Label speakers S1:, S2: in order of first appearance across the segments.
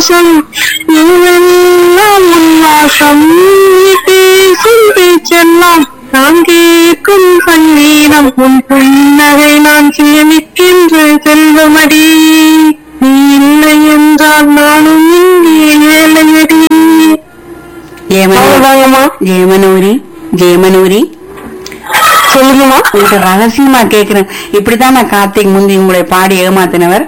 S1: சந்தோஷம் இவெல்லாம் உல்லாசம் நீ பேசும் பேச்செல்லாம் நான் கேட்கும் சங்கீதம் உன் புன்னகை நான் சேமிக்கின்ற செல்வமடி நீ இல்லை என்றால் நானும் இங்கே ஏழையடி
S2: ஜெயமனூரி
S1: அவ்வளவுதாங்கம்மா
S2: ஜெயமனூரி ஜெயமனூரி
S1: சொல்லுங்கம்மா
S2: உங்களுக்கு ரகசியமா கேக்குறேன் இப்படிதான் நான் கார்த்திக் முந்தி உங்களை பாடி ஏமாத்தினவர்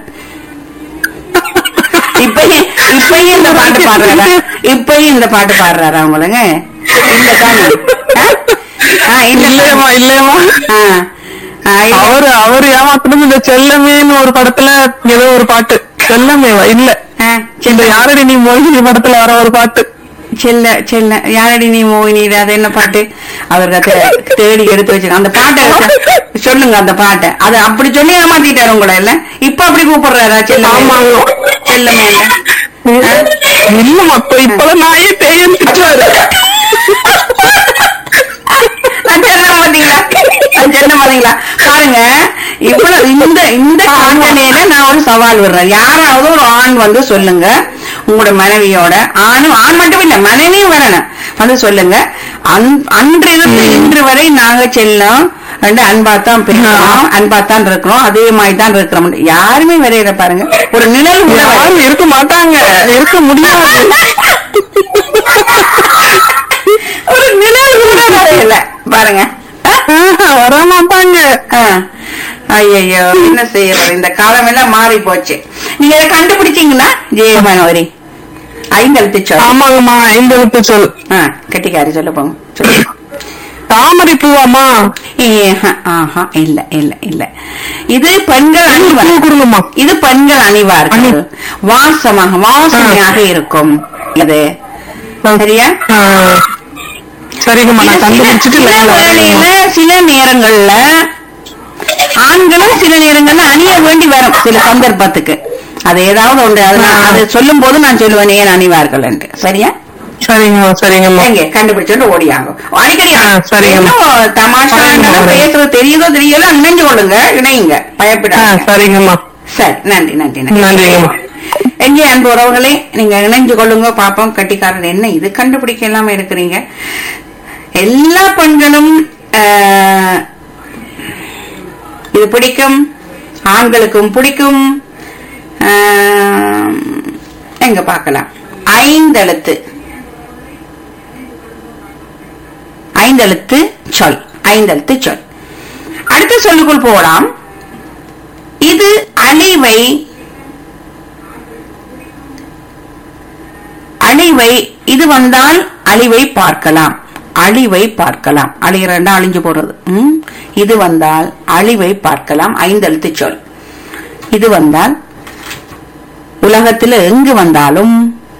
S2: இப்பயும் இப்பயும் இந்த பாட்டு பாடுறாரா இப்பயும் இந்த பாட்டு பாடுறாரா உங்களுக்கு இந்த தானே ஆ? ஆ, இந்த
S1: இல்லையம்மா இல்லையம்மா
S2: ஆ. ஆ, இல்ல.
S1: அவரு அவரு ஏமாத்துனது இந்த செல்லமேன்னு ஒரு படத்துல ஏதோ ஒரு பாட்டு செல்லமேவா இல்ல
S2: ஆ,
S1: இந்த யாரடி நீ மொழிகிற படத்துல வர ஒரு பாட்டு
S2: செல்ல செல்ல யாரடி நீ மோகினி அது என்ன பாட்டு அவருக்கு அதை தேடி எடுத்து வச்சிருக்க அந்த பாட்டை வச்சா- சொல்லுங்க அந்த பாட்டை அது அப்படி சொல்லி ஏமாத்திட்டாரு உங்களை இல்ல இப்ப அப்படி கூப்பிடுறாரா செல்ல
S1: ஆமாங்க.
S2: செல்லமே இல்ல
S1: இல்ல மொத்தம் இப்பதான் நாயே பேயன் திட்டுவாரு
S2: நான் சொன்னேன் பாத்தீங்களா நான் சொன்னேன் பாத்தீங்களா பாருங்க இவ்வளவு இந்த இந்த காண்டனையில நான் ஒரு சவால் விடுறேன் யாராவது ஒரு ஆண் வந்து சொல்லுங்க உங்களோட மனைவியோட ஆணும் ஆண் மட்டும் இல்ல மனைவியும் வரணும் வந்து சொல்லுங்க அன்- அன்றிலிருந்து இன்று வரை நாங்க செல்லும் ரெண்டு அன்பாத்தான் பேசுறோம் அன்பாத்தான் இருக்கிறோம் அதே மாதிரி தான் இருக்கிறோம் யாருமே வரையிற பாருங்க ஒரு நிழல் கூட வரையல.
S1: யாரும் இருக்க மாட்டாங்க இருக்க முடியாது
S2: ஒரு நிழல் கூட வரையல பாருங்க
S1: ஆஹா, வர மாட்டாங்க
S2: ஐயோ என்ன செய்யறது இந்த காலம் எல்லாம் மாறி போச்சு நீங்க இதை கண்டுபிடிச்சீங்களா ஜெயமனோரி ஐந்தெழுத்து சொல்
S1: ஆமாங்கம்மா ஐந்து எழுத்து சொல்
S2: ஆ, கெட்டிக்காரி சொல்ல போங்க சொல்லுங்க.
S1: தாமரை பூவாமா
S2: ஏ, ஆஹா, ஆஹா இல்ல இல்ல இல்ல இது பெண்கள்
S1: பூ
S2: அணிவார்
S1: கொடுங்கம்மா
S2: இது பெண்கள் அணிவார்கள்
S1: அணி-
S2: வாசமாக வாசனையாக இருக்கும் இது சரியா
S1: ஆ, சரிங்கம்மா நான் கண்டுபிடிச்சிட்டு
S2: சில
S1: லைன்ல
S2: வேளையில
S1: வரேங்கம்மா.
S2: சில நேரங்கள்ல ஆண்களும் சில நேரங்கள்ல அணிய வேண்டி வரும் சில சந்தர்ப்பத்துக்கு அது ஏதாவது ஒன்று அது நான்
S1: ஆ.
S2: அது சொல்லும் போது நான் சொல்லுவேன் ஏன் அணிவார்கள் என்று சரியா
S1: சரிங்கம்மா சரிங்கம்மா
S2: எங்க கண்டுபிடிச்சிட்டு ஓடியாங்க அடிக்கடி
S1: ஆ, சரிங்க.
S2: ஏதோ தமாஷா
S1: சரிங்க,
S2: இருந்தாலும்
S1: சரிங்க.
S2: பேசுறது தெரியுதோ தெரியல இணைஞ்சு கொள்ளுங்க இணையுங்க
S1: ஆ
S2: பயப்படாத
S1: சரிங்கம்மா
S2: சரி நன்றி நன்றி நன்றி
S1: நன்றிங்கம்மா
S2: எங்கே அன்பு உறவுகளே நீங்க இணைஞ்சு கொள்ளுங்க பாப்போம் கட்டிக்காரன் என்ன இது கண்டுபிடிக்க இல்லாம இருக்கிறீங்க எல்லா பெண்களும் ஆஹ், இது பிடிக்கும் ஆண்களுக்கும் பிடிக்கும் ஆஹ், எங்க பார்க்கலாம் ஐந்தெழுத்து ஐந்தெழுத்து சொல் ஐந்தெழுத்து சொல் அடுத்த சொல்லுக்குள் போகலாம் இது அழிவை அழிவை இது வந்தால் அழிவை பார்க்கலாம் அழிவை பார்க்கலாம் அழிகிறண்டா அழிஞ்சு போறது ம்? இது வந்தால் அழிவை பார்க்கலாம் ஐந்தெழுத்து சொல் இது வந்தால் உலகத்துல எங்கு வந்தாலும்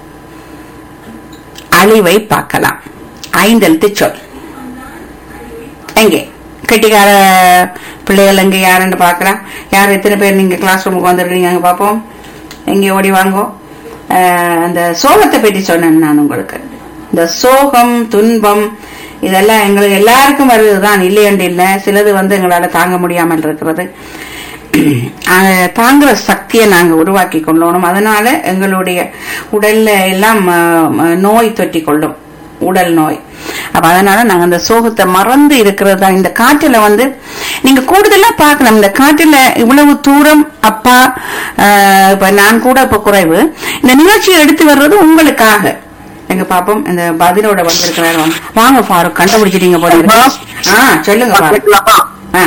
S2: அழிவை பார்க்கலாம் ஐந்தெழுத்து சொல் எங்கே கெட்டிக்கார பிள்ளைகள் எங்க யாருன்னு பாக்கலாம் யார் எத்தனை பேர் நீங்க கிளாஸ் ரூமுக்கு வந்துடுறீங்க அங்க பாப்போம் எங்க ஓடி வாங்கோ அஹ், அந்த சோகத்தை பற்றி சொன்னேன் நான் உங்களுக்கு இந்த சோகம் துன்பம் இதெல்லாம் எங்களுக்கு எல்லாருக்கும் வருதுதான் இல்லையண்டு இல்லை சிலது வந்து எங்களால தாங்க முடியாமல் இருக்கிறது அஹ், தாங்குற சக்தியை நாங்க உருவாக்கி கொள்ளணும் அதனால எங்களுடைய உடல்ல எல்லாம் அஹ், அஹ், நோய் தொற்றி கொள்ளும் உடல் நோய் அப்ப அதனால நாங்க அந்த சோகத்தை மறந்து இருக்கிறது தான் இந்த காட்டுல வந்து நீங்க கூடுதலா பார்க்கலாம் இந்த காட்டுல இவ்வளவு தூரம் அப்பா ஆஹ், இப்ப நான் கூட இப்ப குறைவு இந்த நிகழ்ச்சியை எடுத்து வர்றது உங்களுக்காக எங்க பாப்போம் இந்த பதிலோட வந்திருக்கிறாரு வாங்க. வாங்க ஃபாரூக் கண்டுபிடிச்சிட்டீங்க போல இருக்கு. ஆ சொல்லுங்க ஃபாரூக் ஆ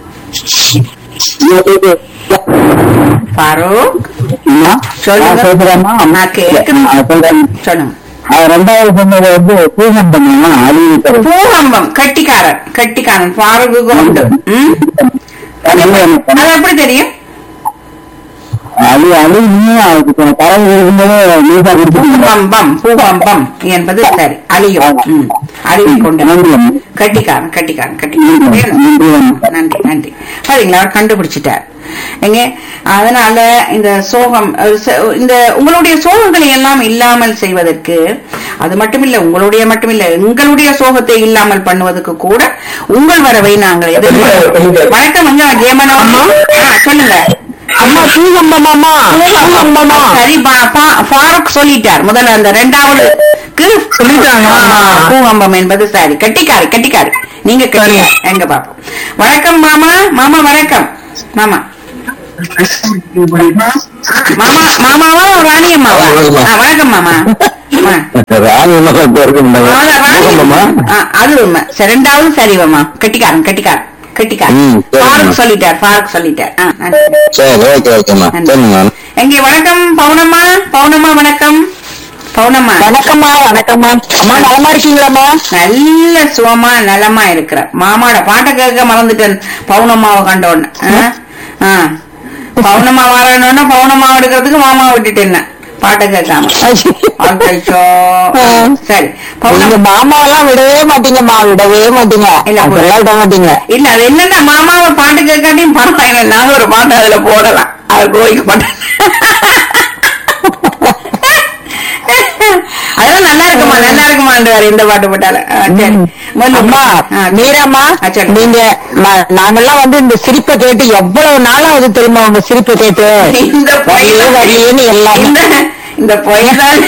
S2: ஃபாரூக் சொல்லுங்க நான் கேட்கணும் சொல்லுங்க
S3: ரெண்டாவது சொன்னது வந்து பூஜம் பண்ணுவோம் அழிவு தரும்
S2: பூகம்பம் கட்டிக்காரன் கட்டிக்காரன் ஃபாரூக்கு உண்டு ம்? அது எப்படி தெரியும்
S3: அது அழிவு அதுக்கு பறவை இருக்கும்போது நீசா கொடுத்து
S2: பூகம்பம் பூகம்பம் என்பது சரி அழியும் ம். அழிவை கொண்டு கட்டிக்காரன் கட்டிக்காரன் கட்டிக்காரன் வேணும். நன்றி நன்றி பாத்தீங்களா அவர் கண்டுபிடிச்சிட்டார் எங்க அதனால இந்த சோகம் அஹ், ச- இந்த உங்களுடைய சோகங்களை எல்லாம் இல்லாமல் செய்வதற்கு அது மட்டுமில்ல உங்களுடைய மட்டுமில்ல எங்களுடைய சோகத்தை இல்லாமல் பண்ணுவதற்கு கூட உங்கள் வரவை நாங்கள் எதிர்பார்க்கிறோம் வணக்கம் அங்க ஜெயமனோ ஆ, சொல்லுங்க
S3: அம்மா பூகம்பமாமா பூகம்பமா
S2: சரி பா- பா- ஃபாரூக் சொல்லிட்டார் முதல்ல அந்த ரெண்டாவதுக்கு
S1: சொல்லிட்டாங்க.
S2: ஆமா, பூகம்பம் என்பது சரி கட்டிக்காரு கட்டிக்காரு நீங்க கட்டிக்காரு எங்க பாப்போம் வணக்கம் மாமா மாமா வணக்கம் மாமா மாமா மாமாவா ராணியம்மாவா
S3: வணக்கம்மா.
S2: ஆ, வணக்கம் மாமா ஆ.
S3: ராணி மக்கள் பேருக்கு
S2: அவ்வளவு ராணி-
S3: பூகம்பமா
S2: ஆ, அது உண்மை சரி, ரெண்டாவது சரிவம்மா கட்டிக்காரன் கட்டிக்காரன் கட்டிக்காரன்
S3: ம், சரிம்மா.
S2: ஃபாரூக் சொல்லிட்டார் ஃபாரூக் சொல்லிட்டார் ஆ, நன்றி.
S3: சரி ஓகே ஓகேம்மா சரிம்மா
S2: எங்கே வணக்கம் பவுனம்மா பவுனம்மா வணக்கம் பவுனம்மா
S3: வணக்கம்மா வணக்கம்மா அம்மா நலமா இருக்கீங்களாம்மா
S2: நல்ல சுகமா நலமா இருக்கிற மாமாவோட பாட்டை கேட்க மறந்துட்டேன் பவுனம்மாவை கண்ட உடனே ஆ? ஆ. பவுனம்மா வரணும்னா பவுனம்மா எடுக்கிறதுக்கு மாமா விட்டுட்டேன் பாட்டை கேட்காம அச்சச்சோ. சரி
S3: நீங்க
S2: பவுனம்மா
S3: மாமாவெல்லாம் விடவே மாட்டீங்கம்மா விடவே மாட்டீங்க
S2: இல்ல,
S3: அதெல்லாம் விட மாட்டீங்க
S2: இல்ல அது என்னன்னா மாமாவை பாட்டு கேட்காட்டியும் பரவாயில்ல நாங்க ஒரு பாட்டு அதுல போடலாம் அது கோயிக்க மாட்டேன் அதெல்லாம் நல்லா இருக்குமா நல்லா இருக்குமான்றாரு இந்த பாட்டு போட்டால ஆ, சரி முதல்ல-
S3: அம்மா
S2: ஆ,
S3: மீராம்மா
S2: ஆ, சரி.
S3: நீங்க ம- நாங்கெல்லாம் வந்து இந்த சிரிப்பை கேட்டு எவ்வளவு நாளாவது தெரியுமா உங்க சிரிப்பை கேட்டு
S2: இந்த பொய்
S3: வரலையே, வரலையேன்னு எல்லாமே
S2: இந்த இந்த பொய் தான்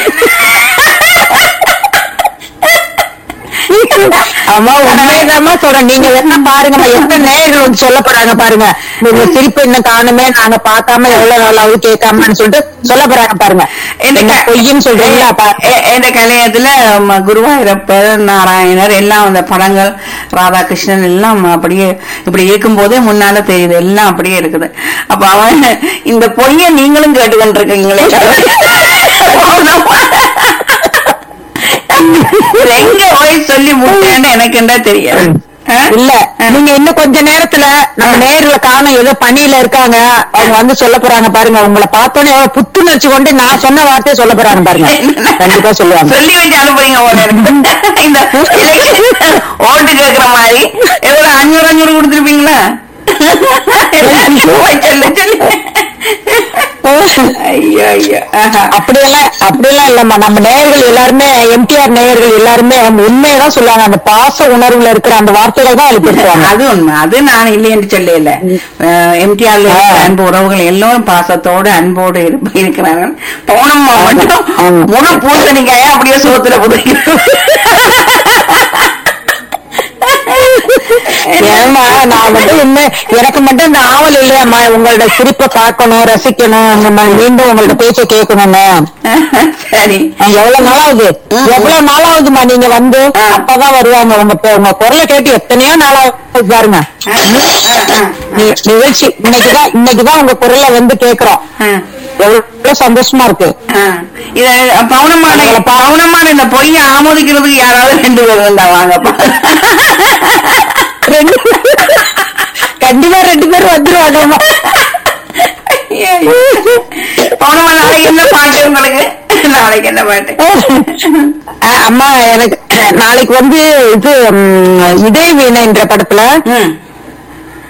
S3: அம்மா உண்மையதாம்மா சொல்றேன் நீங்க என்ன பாருங்கம்மா எத்தனை நேயர்கள் வந்து சொல்ல போறாங்க பாருங்க உங்க சிரிப்பு இன்னும் காணுமே நாங்க பார்க்காம எவ்வளவு நாளாவது கேட்காமன்னு சொல்லிட்டு சொல்ல போறாங்க பாருங்க என்ன பொய்ன்னு சொல்றீங்களா பா-
S2: எ- எந்த கல்யாணத்துல ம, குருவாயூரப்பர் நாராயணர் எல்லாம் அந்த படங்கள் ராதாகிருஷ்ணன் எல்லாம் அப்படியே இப்படி இருக்கும்போதே முன்னால தெரியுது எல்லாம் அப்படியே இருக்குது அப்ப அவன் இந்த பொய்ய நீங்களும் கேட்டுக்கொண்டிருக்கீங்களே இது எங்க போய் சொல்லி முட்டேன்னு எனக்கு என்ன தெரியாது ஆ?
S3: இல்ல நீங்க இன்னும் கொஞ்ச நேரத்துல நம்ம நேர்ல காணும் ஏதோ பணியில இருக்காங்க அவங்க வந்து சொல்ல போறாங்க பாருங்க உங்களை பார்த்தோன்னே எவ்வளவு புத்துணர்ச்சி கொண்டு நான் சொன்ன வார்த்தையை சொல்ல போறாங்க பாருங்க கண்டிப்பா சொல்லுவாங்க
S2: சொல்லி வச்சு அனுப்புறீங்க போல இருக்கு. இந்த election ஓட்டு கேக்குற மாதிரி எவ்வளவு அஞ்சூறு அஞ்சூறு கொடுத்துருப்பீங்களா சொல்லு சொல்லு ஐயோ ஐயோ ஆஹா.
S3: அப்படியெல்லாம் அப்படியெல்லாம் இல்லம்மா நம்ம நேயர்கள் எல்லாருமே எம்டிஆர் நேயர்கள் எல்லாருமே உண்மையதான் சொல்லுவாங்க அந்த பாச உணர்வுல இருக்கிற அந்த வார்த்தைகள் தான் வெளிப்படுத்துவாங்க
S2: அது உண்மை அது நான் இல்லை என்று சொல்லல எம்டிஆர்ல இருக்கிற அன்பு உறவுகள் எல்லோரும் பாசத்தோடு அன்போடு இருப்ப- இருக்கிறார்கள் பவுனம்மா மட்டும்
S3: ஆமா.
S2: முழு பூசணிக்காய அப்படியே சோத்துல புதைக்கிறோம்
S3: ஏன்னா நான் வந்து உண்மை எனக்கு மட்டும் இந்த ஆவல் இல்லையாம்மா உங்களோட சிரிப்பை பார்க்கணும் ரசிக்கணும் இந்த மாதிரி மீண்டும் உங்களோட பேச்சை கேட்கணும்னு
S2: சரி
S3: நான் எவ்வளவு நாளாவது எவ்வளவு நாளாவதுமா நீங்க வந்து அப்பதான் வருவாங்க உங்க பே- உங்க குரலை கேட்டு எத்தனையோ நாளாவது பாருங்க
S2: ஆ, ஆ, ஆ,
S3: நி- நிகழ்ச்சி இன்னைக்குதான் இன்னைக்குதான் உங்க குரலை வந்து கேக்குறோம்
S2: ஆ.
S3: எவ்வளவு சந்தோஷமா இருக்கு
S2: ஆ. இத பவுனமான பவுனமான இந்த பொய்ய ஆமோதிக்கிறதுக்கு யாராவது ரெண்டு பேர் வந்தா வாங்கப்பா
S3: ரெண்டு கண்டிப்பா ரெண்டு பேரும் வந்துருவாங்கம்மா
S2: பவுனமா நாளைக்கு என்ன பாட்டு உங்களுக்கு நாளைக்கு என்ன பாட்டு
S3: அஹ் அம்மா எனக்கு நாளைக்கு வந்து இது ம், இதய வீணைன்ற படத்துல
S2: ம்